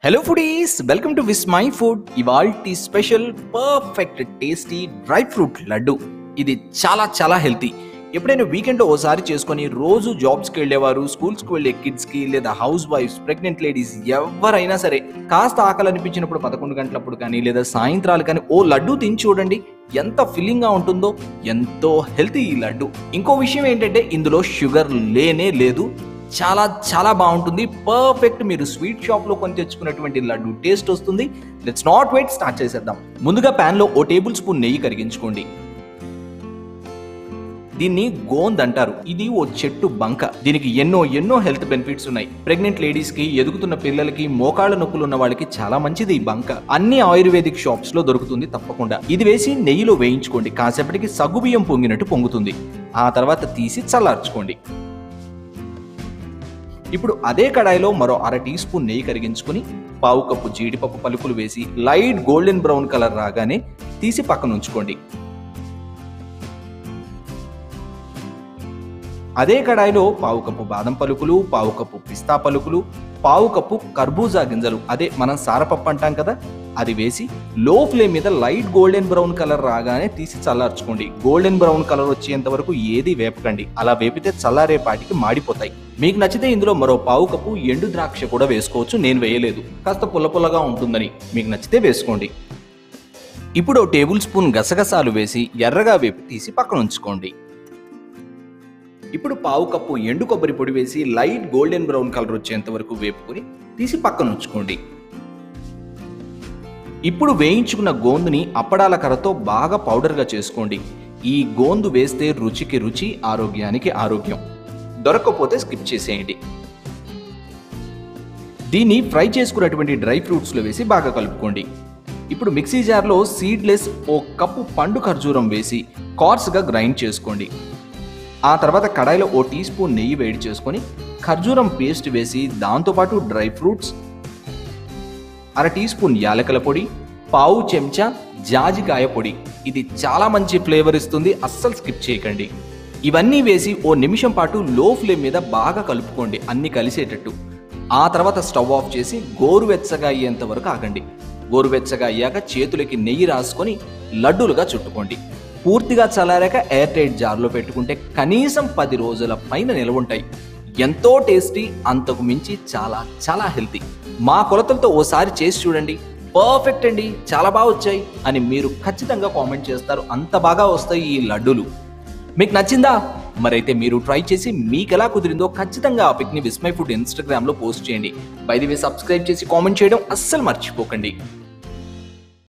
hello foodies welcome to Vismai food ఇవాల్టి special perfect tasty dry fruit laddu ఇది చాలా చాలా హెల్తీ ఎప్పుడైనా వీకెండ్లో ఓసారి చేసుకొని రోజు జాబ్స్కి వెళ్ళేవారు స్కూల్స్కి వెళ్ళే కిడ్స్కి లేదా హౌస్ వైఫ్స్ ప్రెగ్నెంట్ లేడీస్ ఎవరైనా సరే కాస్త ఆకలి అనిపించినప్పుడు పదకొండు గంటలప్పుడు కానీ లేదా సాయంత్రాలు కానీ ఓ లడ్డు తిని చూడండి ఎంత ఫిల్లింగ్గా ఉంటుందో ఎంతో హెల్తీ ఈ లడ్డు ఇంకో విషయం ఏంటంటే ఇందులో షుగర్ లేనే లేదు చాలా చాలా బాగుంటుంది పర్ఫెక్ట్ మీరు స్వీట్ షాప్ లో కొని తెచ్చుకున్నటువంటి లడ్డు టేస్ట్ వస్తుంది లెట్స్ నాట్ వెయిట్ స్టార్ట్ చేసేద్దాం ముందుగా పాన్ లో ఓ టేబుల్ స్పూన్ నెయ్యి కరిగించుకోండి దీన్ని గోంద్ అంటారు ఇది ఓ చెట్టు బంక దీనికి ఎన్నో ఎన్నో హెల్త్ బెనిఫిట్స్ ఉన్నాయి ప్రెగ్నెంట్ లేడీస్ కి ఎదుగుతున్న పిల్లలకి మోకాళ్ళ నొప్పులు ఉన్న వాళ్ళకి చాలా మంచిది ఈ బంక అన్ని ఆయుర్వేదిక్ షాప్స్ లో దొరుకుతుంది తప్పకుండా ఇది వేసి నెయ్యిలో వేయించుకోండి కాసేపటికి సగ్గుబియ్యం పొంగినట్టు పొంగుతుంది ఆ తర్వాత తీసి చల్లార్చుకోండి ఇప్పుడు అదే కడాయిలో మరో అర టీ స్పూన్ నెయ్యి కరిగించుకుని పావు కప్పు జీడిపప్పు పలుకులు వేసి లైట్ గోల్డెన్ బ్రౌన్ కలర్ రాగానే తీసి పక్కన ఉంచుకోండి అదే కడాయిలో పావు కప్పు బాదం పలుకులు పావు కప్పు పిస్తా పలుకులు పావు కప్పు కర్బూజా గింజలు అదే మనం సారపప్పు అంటాం కదా అది వేసి లో ఫ్లేమ్ మీద లైట్ గోల్డెన్ బ్రౌన్ కలర్ రాగానే తీసి చల్లార్చుకోండి గోల్డెన్ బ్రౌన్ కలర్ వచ్చేంత వరకు ఏది వేపకండి అలా వేపితే చల్లారేపాటికి మాడిపోతాయి మీకు నచ్చితే ఇందులో మరో పావు కప్పు ఎండు ద్రాక్ష కూడా వేసుకోవచ్చు నేను వేయలేదు కాస్త పుల్ల పుల్లగా ఉంటుందని మీకు నచ్చితే వేసుకోండి ఇప్పుడు ఓ టేబుల్ స్పూన్ గసగసాలు వేసి ఎర్రగా వేపి తీసి పక్కన ఉంచుకోండి ఇప్పుడు పావు కప్పు ఎండు కొబ్బరి పొడి వేసి లైట్ గోల్డెన్ బ్రౌన్ కలర్ వచ్చేంత వరకు వేపుకొని తీసి పక్కన ఉంచుకోండి ఇప్పుడు వేయించుకున్న గోందుని అప్పడాల కర్రతో బాగా పౌడర్గా చేసుకోండి ఈ గోందు వేస్తే రుచికి రుచి ఆరోగ్యానికి ఆరోగ్యం దొరకకపోతే స్కిప్ చేసేయండి దీన్ని ఫ్రై చేసుకున్నటువంటి డ్రై ఫ్రూట్స్లో వేసి బాగా కలుపుకోండి ఇప్పుడు మిక్సీ జార్లో సీడ్లెస్ ఓ కప్పు పండు ఖర్జూరం వేసి కార్స్గా గ్రైండ్ చేసుకోండి ఆ తర్వాత కడాయిలో ఓ టీ స్పూన్ నెయ్యి వేడి చేసుకొని ఖర్జూరం పేస్ట్ వేసి దాంతోపాటు డ్రై ఫ్రూట్స్ అర టీ స్పూన్ యాలకల పొడి పావు చెంచా జాజికాయ పొడి ఇది చాలా మంచి ఫ్లేవర్ ఇస్తుంది అస్సలు స్కిప్ చేయకండి ఇవన్నీ వేసి ఓ నిమిషం పాటు లో ఫ్లేమ్ మీద బాగా కలుపుకోండి అన్ని కలిసేటట్టు ఆ తర్వాత స్టవ్ ఆఫ్ చేసి గోరువెచ్చగా అయ్యేంత వరకు ఆగండి గోరువెచ్చగా అయ్యాక చేతులకి నెయ్యి రాసుకొని లడ్డూలుగా చుట్టుకోండి పూర్తిగా చల్లారాక ఎయిర్ టైట్ జార్లో పెట్టుకుంటే కనీసం పది రోజుల పైన నిల్వ ఉంటాయి ఎంతో టేస్టీ అంతకు మించి చాలా చాలా హెల్తీ మా కొలతలతో ఓసారి చేసి చూడండి పర్ఫెక్ట్ అండి చాలా బాగా వచ్చాయి అని మీరు ఖచ్చితంగా కామెంట్ చేస్తారు అంత బాగా వస్తాయి ఈ లడ్డూలు మీకు నచ్చిందా మరైతే మీరు ట్రై చేసి మీకు ఎలా కుదిరిందో ఖచ్చితంగా ఆ పిక్ని విస్మై ఫుడ్ ఇన్స్టాగ్రామ్లో పోస్ట్ చేయండి బై ది వే సబ్స్క్రైబ్ చేసి కామెంట్ చేయడం అస్సలు మర్చిపోకండి